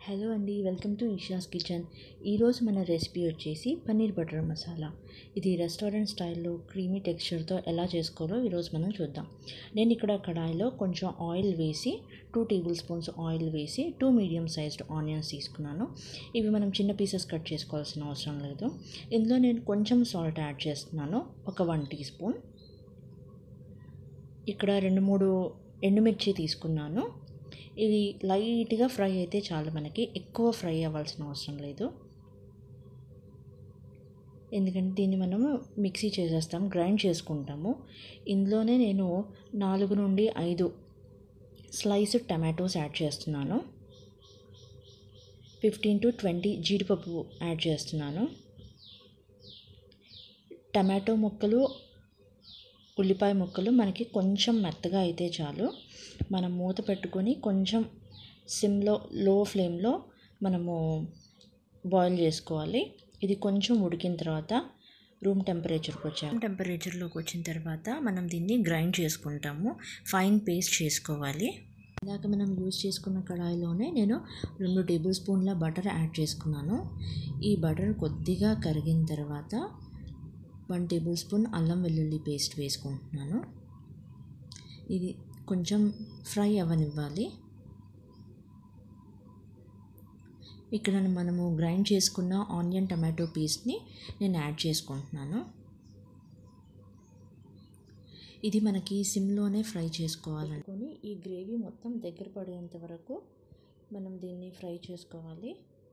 hello అండి welcome to ఈషాస్ kitchen ఈరోజు మన రెసిపీ వచ్చేసి పన్నీర్ బటర్ మసాలా ఇది రెస్టారెంట్ స్టైల్లో క్రీమీ టెక్స్చర్తో ఎలా చేసుకోవాలో ఈరోజు మనం చూద్దాం నేను ఇక్కడ కడాయిలో కొంచెం ఆయిల్ వేసి టూ టేబుల్ స్పూన్స్ ఆయిల్ వేసి టూ మీడియం సైజ్డ్ ఆనియన్స్ తీసుకున్నాను ఇవి మనం చిన్న పీసెస్ కట్ చేసుకోవాల్సిన అవసరం లేదు ఇందులో నేను కొంచెం సాల్ట్ యాడ్ చేస్తున్నాను ఒక వన్ టీ స్పూన్ ఇక్కడ రెండు మూడు ఎండుమిర్చి తీసుకున్నాను ఇది లైట్గా ఫ్రై అయితే చాలు మనకి ఎక్కువ ఫ్రై అవ్వాల్సిన అవసరం లేదు ఎందుకంటే దీన్ని మనము మిక్సీ చేసేస్తాం గ్రైండ్ చేసుకుంటాము ఇందులోనే నేను నాలుగు నుండి ఐదు స్లైస్ టమాటోస్ యాడ్ చేస్తున్నాను ఫిఫ్టీన్ టు ట్వంటీ జీడిపప్పు యాడ్ చేస్తున్నాను టమాటో ముక్కలు ఉల్లిపాయ ముక్కలు మనకి కొంచెం మెత్తగా అయితే చాలు మనం మూత పెట్టుకొని కొంచెం సిమ్లో లో ఫ్లేమ్లో మనము బాయిల్ చేసుకోవాలి ఇది కొంచెం ఉడికిన తర్వాత రూమ్ టెంపరేచర్కి వచ్చాము టెంపరేచర్లోకి వచ్చిన తర్వాత మనం దీన్ని గ్రైండ్ చేసుకుంటాము ఫైన్ పేస్ట్ చేసుకోవాలి ఇందాక మనం యూజ్ చేసుకున్న కడాయిలోనే నేను రెండు టేబుల్ స్పూన్ల బటర్ యాడ్ చేసుకున్నాను ఈ బటర్ కొద్దిగా కరిగిన తర్వాత వన్ టేబుల్ స్పూన్ అల్లం వెల్లుల్లి పేస్ట్ వేసుకుంటున్నాను ఇది కొంచెం ఫ్రై అవ్వనివ్వాలి ఇక్కడ మనము గ్రైండ్ చేసుకున్న ఆనియన్ టమాటో పేస్ట్ని నేను యాడ్ చేసుకుంటున్నాను ఇది మనకి సిమ్లోనే ఫ్రై చేసుకోవాలనుకొని ఈ గ్రేవీ మొత్తం దగ్గర పడేంత వరకు మనం దీన్ని ఫ్రై చేసుకోవాలి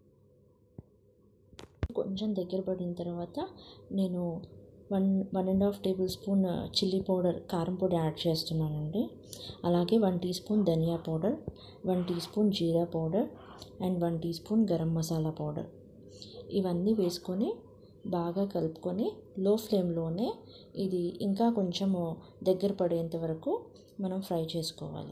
కొంచెం దగ్గర పడిన తర్వాత నేను one one and half tablespoon chilli powder కారం పొడి యాడ్ చేస్తున్నానండి అలాగే one teaspoon dhania powder one teaspoon jeera powder and one teaspoon garam masala powder ఇవన్నీ వేసుకొని బాగా కలుపుకొని లో ఫ్లేమ్లోనే ఇది ఇంకా కొంచెము దగ్గర పడేంత వరకు మనం ఫ్రై చేసుకోవాలి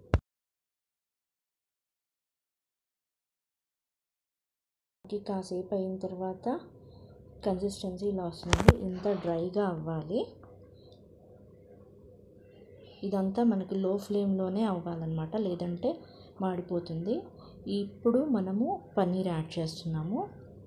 కాసేపు అయిన తర్వాత కన్సిస్టెన్సీ ఇలా వస్తుంది ఇంత డ్రైగా అవ్వాలి ఇదంతా మనకి లో ఫ్లేమ్లోనే అవ్వాలన్నమాట లేదంటే మాడిపోతుంది ఇప్పుడు మనము పన్నీర్ యాడ్ చేస్తున్నాము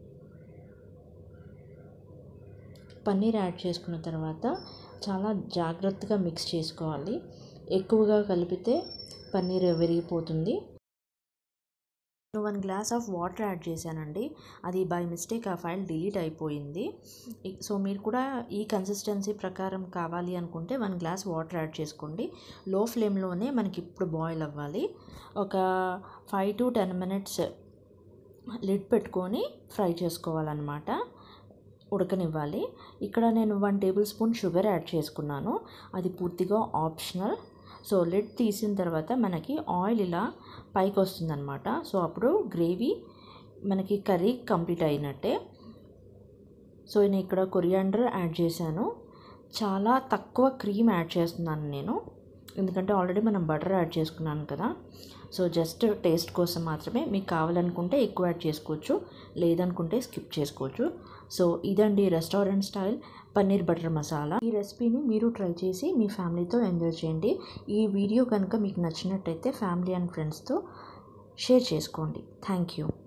పన్నీర్ యాడ్ చేసుకున్న తర్వాత చాలా జాగ్రత్తగా మిక్స్ చేసుకోవాలి ఎక్కువగా కలిపితే పన్నీర్ విరిగిపోతుంది one glass of water add చేశానండి అది బై మిస్టేక్ ఆ ఫైల్ డిలీట్ అయిపోయింది సో మీరు కూడా ఈ కన్సిస్టెన్సీ ప్రకారం కావాలి అనుకుంటే వన్ గ్లాస్ వాటర్ యాడ్ చేసుకోండి లో ఫ్లేమ్లోనే మనకి ఇప్పుడు బాయిల్ అవ్వాలి ఒక five to ten minutes lid పెట్టుకొని ఫ్రై చేసుకోవాలన్నమాట ఉడకనివ్వాలి ఇక్కడ నేను one tablespoon sugar add చేసుకున్నాను అది పూర్తిగా ఆప్షనల్ సో లిడ్ తీసిన తర్వాత మనకి ఆయిల్ ఇలా పైకి వస్తుందన్నమాట సో అప్పుడు గ్రేవీ మనకి కర్రీ కంప్లీట్ అయినట్టే సో నేను ఇక్కడ కొరియాండర్ యాడ్ చేశాను చాలా తక్కువ క్రీమ్ యాడ్ చేస్తున్నాను నేను ఎందుకంటే ఆల్రెడీ మనం బటర్ యాడ్ చేసుకున్నాను కదా సో జస్ట్ టేస్ట్ కోసం మాత్రమే మీకు కావాలనుకుంటే ఎక్కువ యాడ్ చేసుకోవచ్చు లేదనుకుంటే స్కిప్ చేసుకోవచ్చు సో ఇదండి restaurant style paneer butter masala ఈ రెసిపీని మీరు ట్రై చేసి మీ ఫ్యామిలీతో ఎంజాయ్ చేయండి ఈ వీడియో కనుక మీకు నచ్చినట్టయితే ఫ్యామిలీ అండ్ ఫ్రెండ్స్తో షేర్ చేసుకోండి థ్యాంక్ యూ